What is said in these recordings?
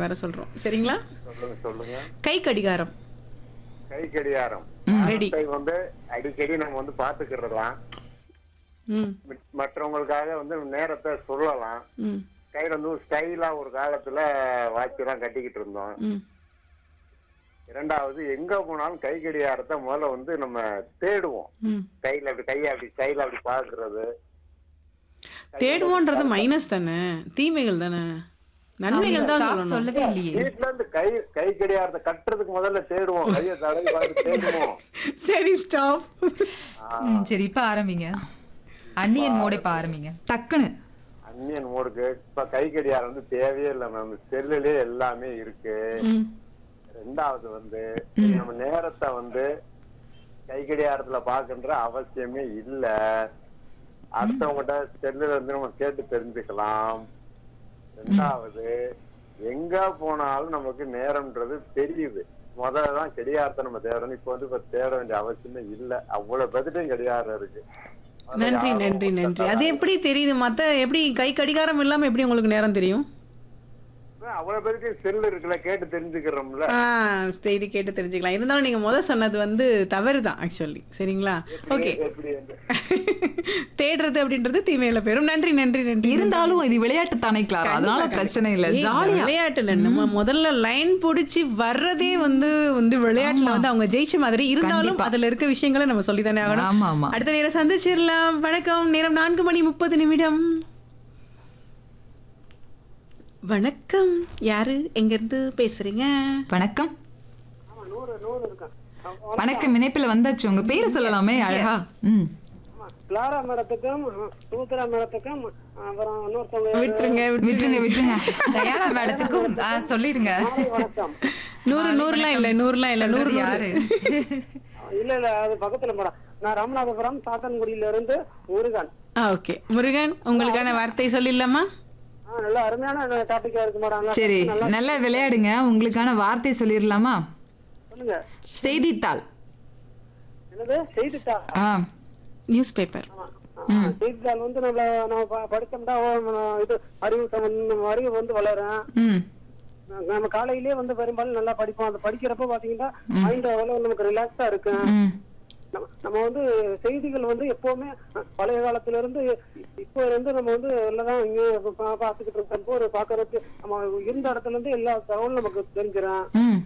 வேற சொல்றோம் சரிங்களா சொல்லுங்க சொல்லுங்க கை கடிகாரம் கை கடிகாரம் ரெடி கை வந்து அடிக்கடி நம்ம வந்து பாத்துக்கிறலாம் ம் மற்றவங்களுக்காக வந்து நேரத்தை சொல்லலாம் ம் கையில வந்து ஸ்டைலா ஒரு காலத்துல வாட்ச் எல்லாம் கட்டிக்கிட்டு இருந்தோம் ம் இரண்டாவது எங்க போனாலும் கை கடிகாரத்தை முதல்ல வந்து நம்ம தேடுவோம் ம் கையில அப்படி கையை அப்படி ஸ்டைல அப்படி பாக்குறது தேடுவோன்றது மைனஸ் தானே தீமைகள் தானே நன்மைகள் தான் ஸ்டாப் சொல்லணும் சொல்லவே இல்லையே வீட்டுல இருந்து கை கை கடிகாரத்தை கட்டுறதுக்கு முதல்ல தேடுவோம் கையை தடவி பார்த்து தேடுவோம் சரி ஸ்டாப் ம், சரி இப்ப ஆரம்பிங்க அன்னியன் மோட இப்ப ஆரம்பிங்க டக்குன்னு அந்நியன் மோடுக்கு இப்ப கை கடிகாரம் வந்து தேவையே இல்லை மேம் செல்லுலயே எல்லாமே இருக்கு ம் ரெண்டாவது வந்து நம்ம நேரத்தை வந்து கை கடிகாரத்துல பாக்குன்ற அவசியமே இல்ல அடுத்தவங்ககிட்ட செல்லுல இருந்து நம்ம கேட்டு தெரிஞ்சுக்கலாம் ரெண்டாவது எங்க போனாலும் நமக்கு நேரம்ன்றது தெரியுது முதல்ல தான் கடிகாரத்தை நம்ம தேடணும் இப்ப வந்து இப்ப தேட வேண்டிய அவசியமே இல்ல அவ்வளவு பேர்கிட்டையும் கடிகாரம் இருக்கு நன்றி நன்றி நன்றி அது எப்படி தெரியுது மத்த எப்படி கை கடிகாரம் இல்லாம எப்படி உங்களுக்கு நேரம் தெரியும் அவ்வளவு பேருக்கு செல்லு இருக்குல்ல கேட்டு தெரிஞ்சுக்கிறோம்ல ஆ சரி கேட்டு தெரிஞ்சுக்கலாம் இருந்தாலும் நீங்க முத சொன்னது வந்து தவறு தான் ஆக்சுவலி சரிங்களா ஓகே எப்படி வந்து தேடுறது அப்படின்றது தீமையில பெரும் நன்றி நன்றி நன்றி இருந்தாலும் இது விளையாட்டு தானே கிளாரா அதனால பிரச்சனை இல்ல ஏய், ஜாலியா விளையாட்டுல நம்ம முதல்ல லைன் புடிச்சு வர்றதே வந்து வந்து விளையாட்டுல வந்து அவங்க ஜெயிச்ச மாதிரி இருந்தாலும் கண்டிப்பா. அதுல இருக்க விஷயங்களை நம்ம சொல்லித்தானே ஆகணும் ஆமா ஆமா அடுத்த நேரம் சந்திச்சிடலாம் வணக்கம் நேரம் நான்கு மணி முப்பது நிமிடம் வணக்கம் யாரு எங்க இருந்து பேசுறீங்க வணக்கம் வணக்கம் இணைப்புல வந்தாச்சு உங்க பேரை சொல்லலாமே அழகா ம் கிளாரா மேடத்துக்கும் சூத்ரா மேடத்துக்கும் அப்புறம் இன்னொருத்தவங்க விட்டுருங்க விட்டுருங்க விட்டுருங்க விட்டுருங்க தயாளா மேடத்துக்கும் ஆ, சொல்லிருங்க வணக்கம் நூறு நூறுலாம் இல்ல நூறுலாம் இல்ல நூறு சொல்றது யாரு யாரு இல்ல இல்ல அது பக்கத்துல மேடம் நான் ராமநாதபுரம் சாத்தன்குடியில இருந்து முருகன் ஆ ஓகே முருகன் உங்களுக்கான வார்த்தை சொல்லிடலாமா ஆ, நல்ல அருமையான டாபிக்கா இருக்கு மேடம் சரி நல்லா விளையாடுங்க உங்களுக்கான வார்த்தை சொல்லிடலாமா சொல்லுங்க செய்தித்தாள் என்னது செய்தித்தாள் ஆ நியூஸ் பேப்பர் ஆ, செய்தித்தாள் வந்து நம்மள நம்ம ப- படிச்சோம்னா ஓ, நம்ம இது அறிவு சம்பந்தம் அறிவு வந்து வளரும் ம் நம்ம காலையிலேயே வந்து பெரும்பாலும் நல்லா படிப்போம் அந்த படிக்கிறப்ப பாத்தீங்கன்னா மைண்ட் அவ்வளவு நமக்கு ரிலாக்ஸா இருக்கும் ம் நம்ம நம்ம வந்து செய்திகள் வந்து எப்பவுமே அஹ், பழைய காலத்துல இருந்து இப்போ இருந்து நம்ம வந்து எல்லாம் இங்க பா- பாத்துக்கிட்டு இருக்கோம் ஒரு பாக்குறதுக்கு நம்ம இருந்த இடத்துல இருந்து எல்லா தகவலும் நமக்கு தெரிஞ்சிடும் ம்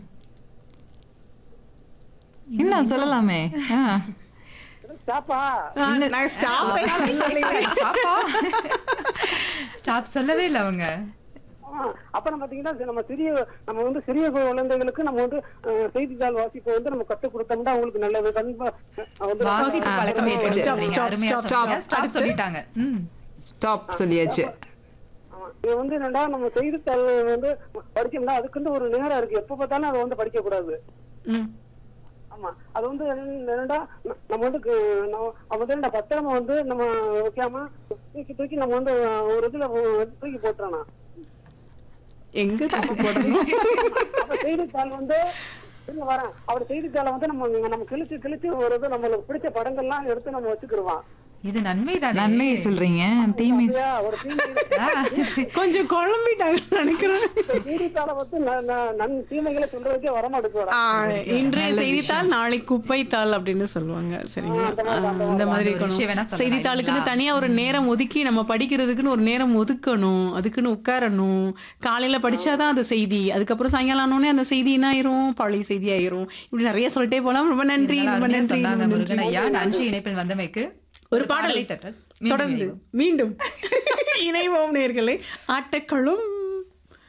என்ன சொல்லலாமே ஆ ஸ்டாப்பா நான் ஸ்டாப் ஸ்டாப்பா ஸ்டாப் சொல்லவே இல்ல அவங்க அப்புறம் பாத்தீங்கன்னா நம்ம சிறிய நம்ம வந்து சிறிய குழந்தைகளுக்கு நம்ம வந்து அஹ், செய்தித்தாள் வாசிப்பை வந்து நம்ம கத்துக் கொடுத்தோம்னா அவங்களுக்கு நல்லது கண்டிப்பா அஹ், வந்து வாசிப்பு பழக்கம் Stop, ஏற்படுத்தி stop, அருமையா stop, சொன்னீங்க stop. ஸ்டாப் சொல்லிட்டாங்க ம் ஸ்டாப் சொல்லியாச்சு ஆமா. இது வந்து என்னடா நம்ம செய்தித்தாள் வந்து படிச்சோம்னா அதுக்குன்னு ஒரு நேரம் இருக்கு எப்ப பார்த்தாலும் அதை வந்து படிக்க கூடாது ம் ஆமா அது வந்து என்னடா நம்ம வந்து கு- நம்ம அது வந்து என்ன பத்திரமா வந்து நம்ம வைக்காம தூக்கி தூக்கி நம்ம வந்து ஒரு இதுல தூக்கி போட்டுறோம் எங்க தூக்கி போடணும் அப்ப செய்தித்தாள் வந்து இருங்க வரேன் அவர் செய்தித்தாளை வந்து நம்ம நம்ம கிழிச்சு கிழிச்சு ஒரு இது நம்மளுக்கு பிடிச்ச படங்கள்லாம் எடுத்து நம்ம வச்சுக்கிடுவோம் இது நன்மை தானே நன்மையை சொல்றீங்க தீமை அப்படியா? ஒரு தீமை ஆ, கொஞ்சம் குழம்பிட்டாங்கன்னு நினைக்கிறேன் செய்தித்தாளை வந்து ந- ந- நன் தீமைகளை சொல்றதுக்கே வரமாட்டேங்குது ஆ, இன்றைய செய்தித்தாள் நாளை குப்பைத்தாள் அப்படின்னு சொல்லுவாங்க சரிங்களா ஆ, அந்த மாதிரி அந்த ஒரு விஷயம் வேணா இருக்கணும் சொல்லலாம் செய்தித்தாளுக்குன்னு இல்லைங்களா? தனியா ஒரு நேரம் ஒதுக்கி நம்ம படிக்கிறதுக்குன்னு ஒரு நேரம் ஒதுக்கணும் அதுக்குன்னு உட்காரணும் காலையில படிச்சாதான் அது செய்தி அதுக்கப்புறம் சாயங்காலம் ஆனோடனே அந்த செய்தி என்ன ஆயிரும் பழைய செய்தி ஆயிரும் இப்படி நிறைய சொல்லிட்டே போலாம் ரொம்ப நன்றி நல்லா ரொம்ப அருமையா நன்றி சொன்னாங்க ரொம்ப முருகன் நன்றி ஐயா நன்றி இணைப்பில் வந்தமைக்கு ஒரு பாடலை தட்டல் மீண்டும் தொடர்ந்து இணைவோம். மீண்டும் இணைவோம் நேர்களே ஆட்டக்களம்